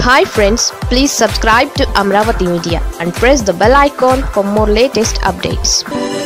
hi friends please subscribe to Amaravati media and press the bell icon for more latest updates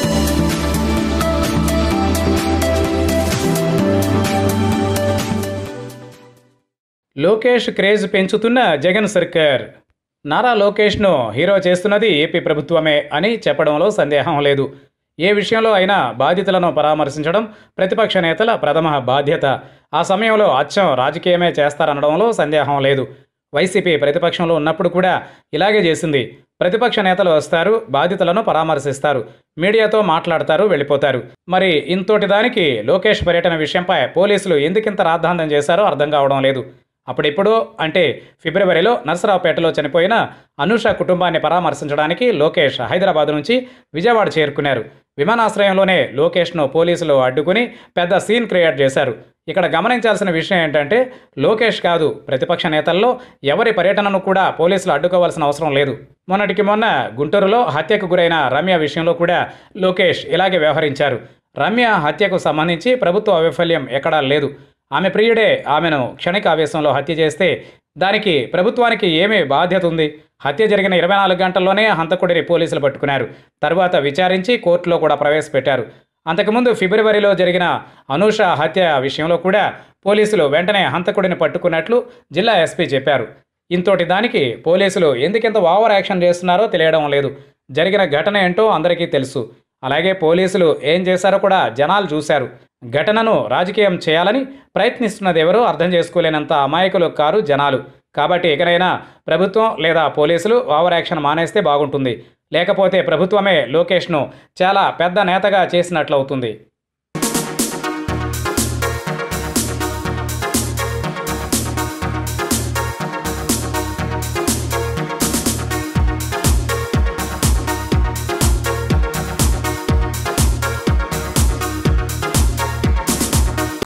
Lokesh craze పెంచుతున్న జగన్ సర్కార్ నారా లోకేష్ను hero చేస్తున్నది AP ప్రభుత్వమే అని చెప్పడంలో సందేహం లేదు ఏ విషయంలో అయినా బాధితులను పరామర్శించడం ప్రతిపక్ష నేతల ప్రథమ బాధ్యత ఆ సమయంలో అచ్చం రాజకీయమే చేస్తారనడంలో సందేహం లేదు వైసీపీ ప్రతిపక్షంలో ఉన్నప్పుడు కూడా ఇలాగే చేసింది ప్రతిపక్ష నేతలు వస్తారు బాధితులను పరామర్శిస్తారు మీడియాతో మాట్లాడతారు వెళ్ళిపోతారు మరి ఇంతోటి దానికి లోకేష్ పర్యటన విషయంపై పోలీసులు ఎందుకింత రాద్ధాంతం చేశారో అర్థం కావడం లేదు అప్పుడిప్పుడు అంటే ఫిబ్రవరిలో నరసరావుపేటలో చనిపోయిన అనూష కుటుంబాన్ని పరామర్శించడానికి లోకేష్ హైదరాబాద్ నుంచి విజయవాడ చేరుకున్నారు విమానాశ్రయంలోనే లోకేష్ను పోలీసులు అడ్డుకుని పెద్ద సీన్ క్రియేట్ చేశారు ఇక్కడ గమనించాల్సిన విషయం ఏంటంటే లోకేష్ కాదు ప్రతిపక్ష నేతల్లో ఎవరి పర్యటనను కూడా పోలీసులు అడ్డుకోవాల్సిన అవసరం లేదు మొన్నటికి మొన్న గుంటూరులో హత్యకు గురైన రమ్య విషయంలో కూడా లోకేష్ ఇలాగే వ్యవహరించారు రమ్య హత్యకు సంబంధించి ప్రభుత్వ వైఫల్యం ఎక్కడా లేదు ఆమె ప్రియుడే ఆమెను క్షణిక ఆవేశంలో హత్య చేస్తే దానికి ప్రభుత్వానికి ఏమి బాధ్యత ఉంది హత్య జరిగిన ఇరవై నాలుగు గంటల్లోనే హంతకుడిని పోలీసులు పట్టుకున్నారు తర్వాత విచారించి కోర్టులో కూడా ప్రవేశపెట్టారు అంతకుముందు ఫిబ్రవరిలో జరిగిన అనూష హత్య విషయంలో కూడా పోలీసులు వెంటనే హంతకుడిని పట్టుకున్నట్లు జిల్లా ఎస్పీ చెప్పారు ఇంతోటి దానికి పోలీసులు ఎందుకింత ఓవర్ యాక్షన్ చేస్తున్నారో తెలియడం లేదు జరిగిన ఘటన ఏంటో అందరికీ తెలుసు అలాగే పోలీసులు ఏం చేశారో కూడా జనాలు చూశారు ఘటనను రాజకీయం చేయాలని ప్రయత్నిస్తున్నది ఎవరో అర్థం చేసుకోలేనంత అమాయకులు కారు జనాలు కాబట్టి ఇకనైనా ప్రభుత్వం లేదా పోలీసులు ఓవర్ యాక్షన్ మానేస్తే బాగుంటుంది లేకపోతే ప్రభుత్వమే లోకేష్ను చాలా పెద్ద నేతగా చేసినట్లవుతుంది